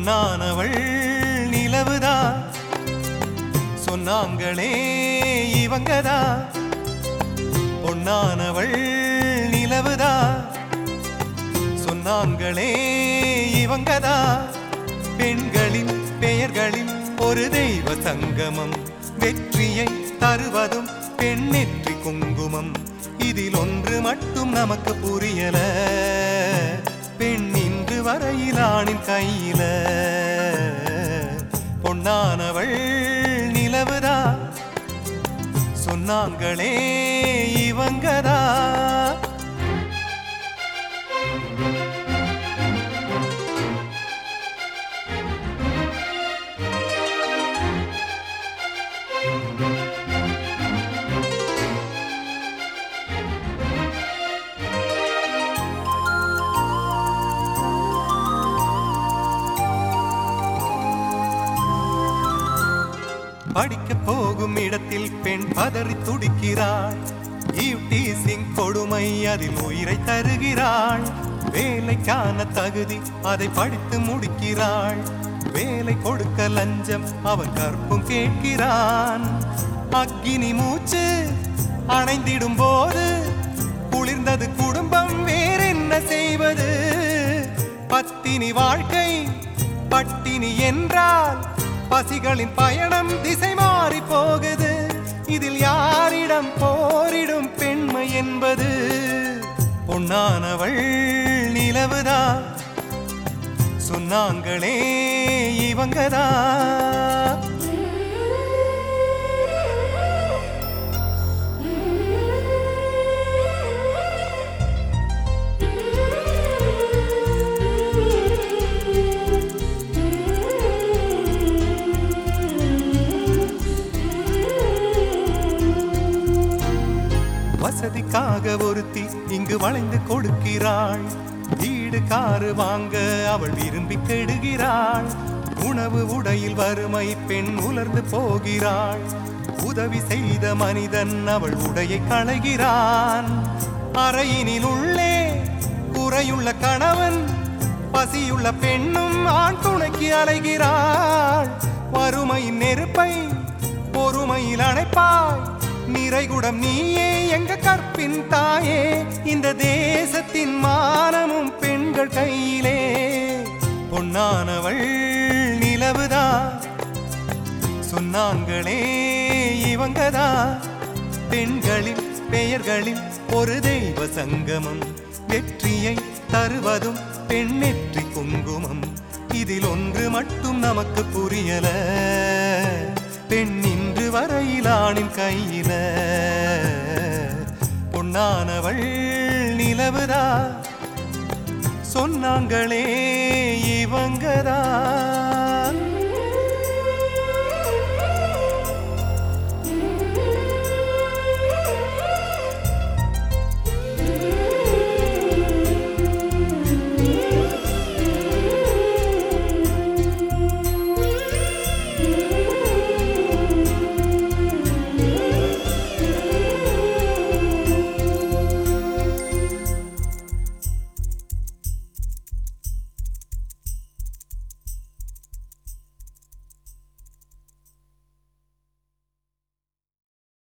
பொன்னானவள் நிலவுதா சொன்னாங்களே இவங்கதா பொன்னானவள் நிலவுதா சொன்னாங்களே இவங்கதா பெண்களின் பெயர்களில் ஒரு தெய்வ சங்கமம் வெற்றியை தருவதும் பெண்ணெற்றி குங்குமம் இதில் ஒன்று மட்டும் நமக்கு புரியல பெண் இன்று வரையில் ஆணின் கையில பொன்னானவள் நிலவுதா சொன்னாங்களே இவங்கதா படிக்க போகும் இடத்தில் பெண் பதறி துடிக்கிறாள் ஈவ்டீசிங் கொடுமை அதில் உயிரை தருகிறாள் வேலைக்கான தகுதி அதை படித்து முடிக்கிறாள் வேலை கொடுக்க லஞ்சம் அவன் கற்பும் கேட்கிறான் அக்கினி மூச்சு அணைந்திடும் போது குளிர்ந்தது குடும்பம் வேறென்ன செய்வது பத்தினி வாழ்க்கை பட்டினி என்றால் பசிகளின் பயணம் திசை மாறி போகுது இதில் யாரிடம் போரிடும் பெண்மை என்பது பொன்னானவள் நிலவுதா சொன்னாங்களே இவங்கதா வசதிக்காக ஒருத்தி இங்கு வளைந்து கொடுக்கிறாள் வீடு காரு வாங்க அவள் விரும்பி கெடுகிறாள் உணவு உடையில் வறுமை பெண் உலர்ந்து போகிறாள் உதவி செய்த மனிதன் அவள் உடையை களைகிறான் அறையினில் உள்ளே குறையுள்ள கணவன் பசியுள்ள பெண்ணும் ஆண் துணைக்கு அலைகிறாள் வறுமையின் நெருப்பை பொறுமையில் அணைப்பாய் நிறைகுடம் நீயே எங்க கற்பின் தாயே இந்த தேசத்தின் மானமும் பெண்கள் கையிலே பொன்னானவள் நிலவுதா சொன்னாங்களே இவங்கதா பெண்களின் பெயர்களில் ஒரு தெய்வ சங்கமம் வெற்றியை தருவதும் பெண்ணெற்றி குங்குமம் இதில் ஒன்று மட்டும் நமக்கு புரியல பெண் இன்று வரையில் ஆணின் கையில பொன்னானவள் நிலவுதா சொன்னாங்களே இவங்கதா